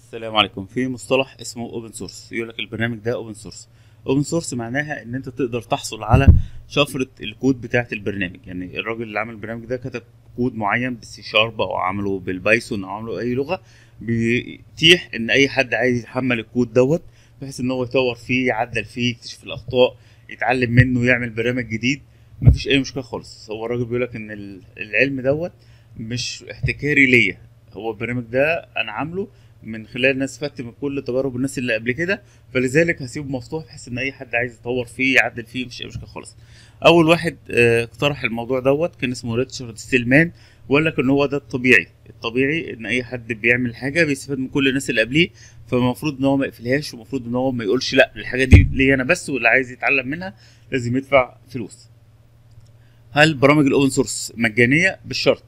السلام عليكم في مصطلح اسمه اوبن سورس يقول لك البرنامج ده اوبن سورس اوبن سورس معناها ان انت تقدر تحصل على شفره الكود بتاعه البرنامج يعني الراجل اللي عمل البرنامج ده كتب كود معين بالسي شارب او عمله بالبايثون او عمله اي لغه بيتيح ان اي حد عايز يحمل الكود دوت بحيث ان هو يطور فيه يعدل فيه يكتشف الاخطاء يتعلم منه يعمل برنامج جديد مفيش اي مشكله خالص هو الراجل بيقول لك ان ال- العلم دوت مش احتكاري ليا هو البرنامج ده انا عامله من خلال الناس استفدت من كل تجارب الناس اللي قبل كده فلذلك هسيبه مفتوح بحيث ان اي حد عايز يطور فيه يعدل فيه مفيش اي مشكله خالص اول واحد آه، اقترح الموضوع دوت كان اسمه ريتشارد ستيلمان وقال لك ان هو ده الطبيعي الطبيعي ان اي حد بيعمل حاجه بيستفاد من كل الناس اللي قبليه فالمفروض ان هو ما يقفلهاش ومفروض ان هو ما يقولش لا الحاجه دي ليا انا بس واللي عايز يتعلم منها لازم يدفع فلوس هل برامج الاوبن سورس مجانيه بالشرط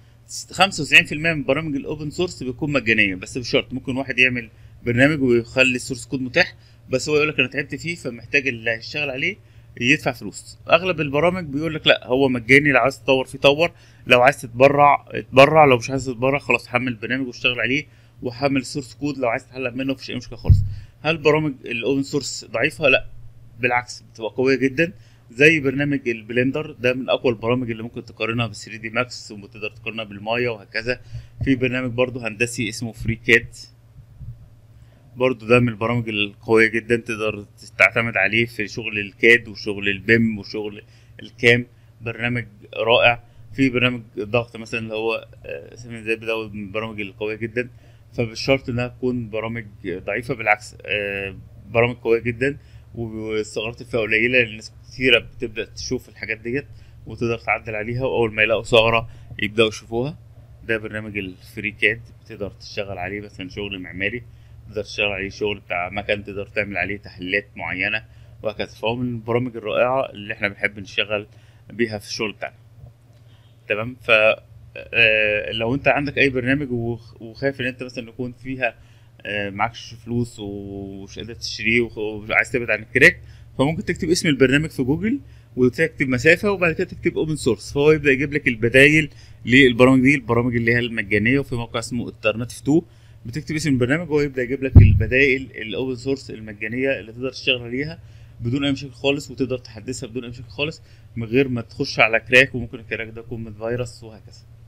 95% من برامج الاوبن سورس بتكون مجانيه بس بشرط ممكن واحد يعمل برنامج ويخلي السورس كود متاح بس هو يقول لك انا تعبت فيه فمحتاج اللي هيشتغل عليه يدفع فلوس اغلب البرامج بيقول لك لا هو مجاني لو عايز تطور فيه طور لو عايز تتبرع اتبرع لو مش عايز تتبرع خلاص حمل برنامج واشتغل عليه وحمل السورس كود لو عايز تتعلم منه مفيش اي مشكله خالص هل برامج الاوبن سورس ضعيفه لا بالعكس بتبقى قويه جدا زي برنامج البلندر ده من اقوى البرامج اللي ممكن تقارنها بال 3 دي ماكس وتقدر تقارنها بالمايا وهكذا في برنامج برضو هندسي اسمه فري كاد برضو ده من البرامج القوية جدا تقدر تعتمد عليه في شغل الكاد وشغل البيم وشغل الكام برنامج رائع في برنامج ضغط مثلا اللي هو آه، سيفن زي ده من البرامج القوية جدا فبالشرط انها تكون برامج ضعيفة بالعكس آه، برامج قوية جدا والثغرات اللي فيها قليلة لأن ناس كتيرة بتبدأ تشوف الحاجات ديت وتقدر تعدل عليها وأول ما يلاقوا ثغرة يبدأوا يشوفوها ده برنامج الفري كاد بتقدر تشتغل عليه مثلا شغل معماري تقدر تشتغل عليه شغل بتاع مكان تقدر تعمل عليه تحليلات معينة وهكذا فهو من البرامج الرائعة اللي احنا بنحب نشتغل بيها في الشغل بتاعنا تمام ف آه، لو انت عندك اي برنامج وخ- وخايف ان انت مثلا يكون فيها آه، معكش فلوس ومش قادر تشتريه وخ- وعايز تبعد عن الكراك فممكن تكتب اسم البرنامج في جوجل وتكتب مسافه وبعد كده تكتب اوبن سورس فهو يبدا يجيب لك البدايل للبرامج دي البرامج اللي هي المجانيه وفي موقع اسمه الترناتيف 2 بتكتب اسم البرنامج وهو يبدا يجيب لك البدائل الاوبن سورس المجانيه اللي تقدر تشتغل عليها بدون اي مشاكل خالص وتقدر تحدثها بدون اي مشاكل خالص من غير ما تخش على كراك وممكن الكراك ده يكون من فيروس وهكذا